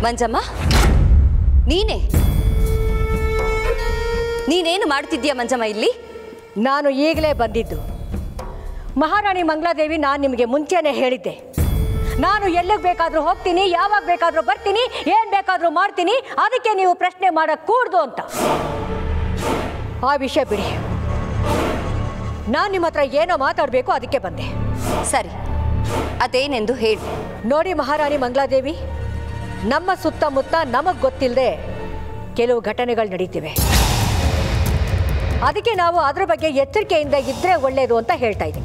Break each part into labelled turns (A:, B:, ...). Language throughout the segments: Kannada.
A: ಮಂಜಮ್ಮ ನೀನೇ ನೀನೇನು ಮಾಡ್ತಿದ್ಯಾ ಮಂಜಮ್ಮ ಇಲ್ಲಿ
B: ನಾನು ಈಗಲೇ ಬಂದಿದ್ದು ಮಹಾರಾಣಿ ಮಂಗಳಾದೇವಿ ನಾನು ನಿಮಗೆ ಮುಂಚೆನೇ ಹೇಳಿದ್ದೆ ನಾನು ಎಲ್ಲಿಗೆ ಬೇಕಾದರೂ ಹೋಗ್ತೀನಿ ಯಾವಾಗ ಬೇಕಾದರೂ ಬರ್ತೀನಿ ಏನು ಬೇಕಾದರೂ ಮಾಡ್ತೀನಿ ಅದಕ್ಕೆ ನೀವು ಪ್ರಶ್ನೆ ಮಾಡಕ್ ಕೂಡ್ದು ಅಂತ ಆ ವಿಷಯ ಬಿಡಿ ನಾನು ನಿಮ್ಮ ಹತ್ರ ಏನೋ ಮಾತಾಡಬೇಕು ಅದಕ್ಕೆ ಬಂದೆ
A: ಸರಿ ಅದೇನೆಂದು ಹೇಳು
B: ನೋಡಿ ಮಹಾರಾಣಿ ಮಂಗಳಾದೇವಿ ನಮ್ಮ ಸುತ್ತಮುತ್ತ ನಮಗೆ ಗೊತ್ತಿಲ್ಲದೆ ಕೆಲವು ಘಟನೆಗಳು ನಡೀತಿವೆ ಅದಕ್ಕೆ ನಾವು ಅದ್ರ ಬಗ್ಗೆ ಎಚ್ಚರಿಕೆಯಿಂದ ಇದ್ರೆ ಒಳ್ಳೆಯದು ಅಂತ ಹೇಳ್ತಾ ಇದ್ದೀನಿ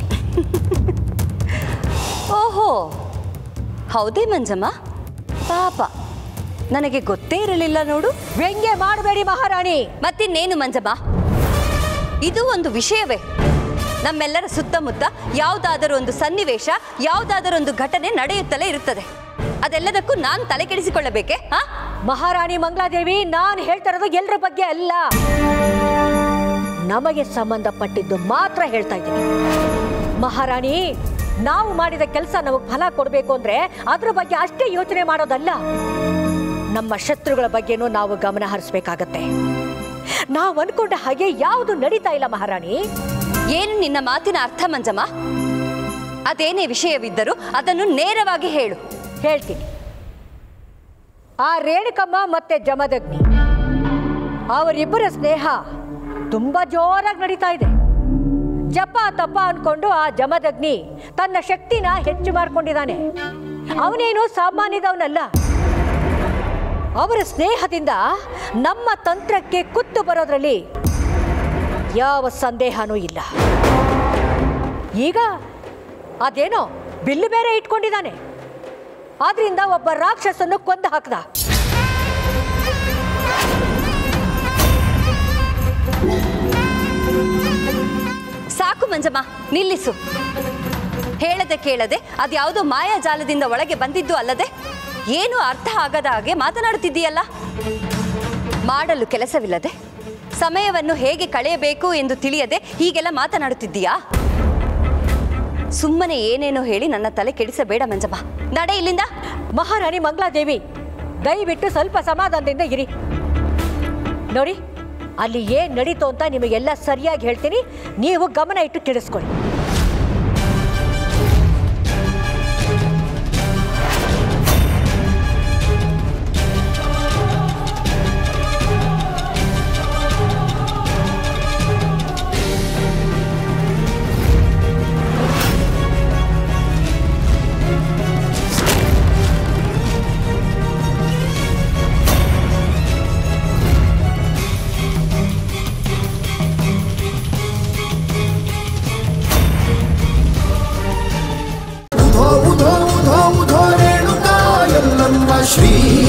A: ಓಹೋ ಹೌದೇ ಮಂಜಮ್ಮ ಪಾಪ ನನಗೆ ಗೊತ್ತೇ ಇರಲಿಲ್ಲ ನೋಡು
B: ವ್ಯಂಗ್ಯ ಮಾಡಬೇಡಿ ಮಹಾರಾಣಿ
A: ಮತ್ತಿನ್ನೇನು ಮಂಜಮ್ಮ ಇದು ಒಂದು ವಿಷಯವೇ ನಮ್ಮೆಲ್ಲರ ಸುತ್ತಮುತ್ತ ಯಾವುದಾದರೂ ಒಂದು ಸನ್ನಿವೇಶ ಯಾವುದಾದರೂ ಒಂದು ಘಟನೆ ನಡೆಯುತ್ತಲೇ ಇರುತ್ತದೆ ಅದೆಲ್ಲದಕ್ಕೂ ನಾನು ತಲೆ ಕೆಡಿಸಿಕೊಳ್ಳಬೇಕೆ ಹಾ
B: ಮಹಾರಾಣಿ ಮಂಗಳಾದೇವಿ ನಾನು ಹೇಳ್ತಾ ಇರೋದು ಎಲ್ಲರ ಬಗ್ಗೆ ಅಲ್ಲ ನಮಗೆ ಸಂಬಂಧಪಟ್ಟಿದ್ದು ಮಾತ್ರ ಹೇಳ್ತಾ ಇದ್ದೀನಿ ಮಹಾರಾಣಿ ನಾವು ಮಾಡಿದ ಕೆಲಸ ನಮಗೆ ಫಲ ಕೊಡಬೇಕು ಅಂದ್ರೆ ಅದ್ರ ಬಗ್ಗೆ ಅಷ್ಟೇ ಯೋಚನೆ ಮಾಡೋದಲ್ಲ ನಮ್ಮ ಶತ್ರುಗಳ ಬಗ್ಗೆನೂ ನಾವು ಗಮನ ಹರಿಸ್ಬೇಕಾಗತ್ತೆ ನಾವು ಅನ್ಕೊಂಡ ಹಾಗೆ ಯಾವುದು ನಡೀತಾ ಇಲ್ಲ ಮಹಾರಾಣಿ
A: ಏನು ನಿನ್ನ ಮಾತಿನ ಅರ್ಥ ಮಂಜಮ್ಮ ಅದೇನೇ ವಿಷಯವಿದ್ದರೂ ಅದನ್ನು ನೇರವಾಗಿ ಹೇಳು
B: ಹೇಳ್ತೀನಿ ಆ ರೇಣುಕಮ್ಮ ಮತ್ತೆ ಜಮದಗ್ನಿ ಅವರಿಬ್ಬರ ಸ್ನೇಹ ತುಂಬಾ ಜೋರಾಗಿ ನಡೀತಾ ಇದೆ ಜಪ ತಪ ಅನ್ಕೊಂಡು ಆ ಜಮದಗ್ನಿ ತನ್ನ ಶಕ್ತಿನ ಹೆಚ್ಚು ಮಾಡ್ಕೊಂಡಿದ್ದಾನೆ ಅವನೇನು ಸಾಮಾನ್ಯದವನಲ್ಲ ಅವರ ಸ್ನೇಹದಿಂದ ನಮ್ಮ ತಂತ್ರಕ್ಕೆ ಕುತ್ತು ಬರೋದ್ರಲ್ಲಿ ಯಾವ ಸಂದೇಹನೂ ಇಲ್ಲ ಈಗ ಅದೇನೋ ಬಿಲ್ಲು ಬೇರೆ ಇಟ್ಕೊಂಡಿದ್ದಾನೆ ಆದ್ರಿಂದ ಒಬ್ಬ ರಾಕ್ಷಸನ್ನು ಕೊಂದು ಹಾಕ್ದ
A: ಸಾಕು ಮಂಜಮ್ಮ ನಿಲ್ಲಿಸು ಹೇಳದೆ ಕೇಳದೆ ಅದ್ಯಾವುದೋ ಮಾಯಾಜಾಲದಿಂದ ಒಳಗೆ ಬಂದಿದ್ದು ಅಲ್ಲದೆ ಏನು ಅರ್ಥ ಆಗದ ಹಾಗೆ ಮಾತನಾಡುತ್ತಿದ್ದೀಯಲ್ಲ ಮಾಡಲು ಕೆಲಸವಿಲ್ಲದೆ ಸಮಯವನ್ನು ಹೇಗೆ ಕಳೆಯಬೇಕು ಎಂದು ತಿಳಿಯದೆ ಹೀಗೆಲ್ಲ ಮಾತನಾಡುತ್ತಿದ್ದೀಯಾ ಸುಮ್ಮನೆ ಏನೇನೋ ಹೇಳಿ ನನ್ನ ತಲೆ ಕೆಡಿಸಬೇಡ ಮಂಜಮ್ಮ ನಡೆ ಇಲ್ಲಿಂದ
B: ಮಹಾರಾಣಿ ಮಂಗಳಾದೇವಿ ದಯವಿಟ್ಟು ಸ್ವಲ್ಪ ಸಮಾಧಾನದಿಂದ ಇರಿ ನೋಡಿ ಅಲ್ಲಿ ಏನ್ ನಡೀತು ಅಂತ ನಿಮಗೆಲ್ಲ ಸರಿಯಾಗಿ ಹೇಳ್ತೀನಿ ನೀವು ಗಮನ ಇಟ್ಟು ತಿಳಿಸ್ಕೊಳ್ಳಿ
C: ಉಧೋ ಉಧೋ ಉಧೋ ಉಧೋ ರೇಣುಕಾ ಎಲ್ಲಮ್ಮ ಶ್ರೀ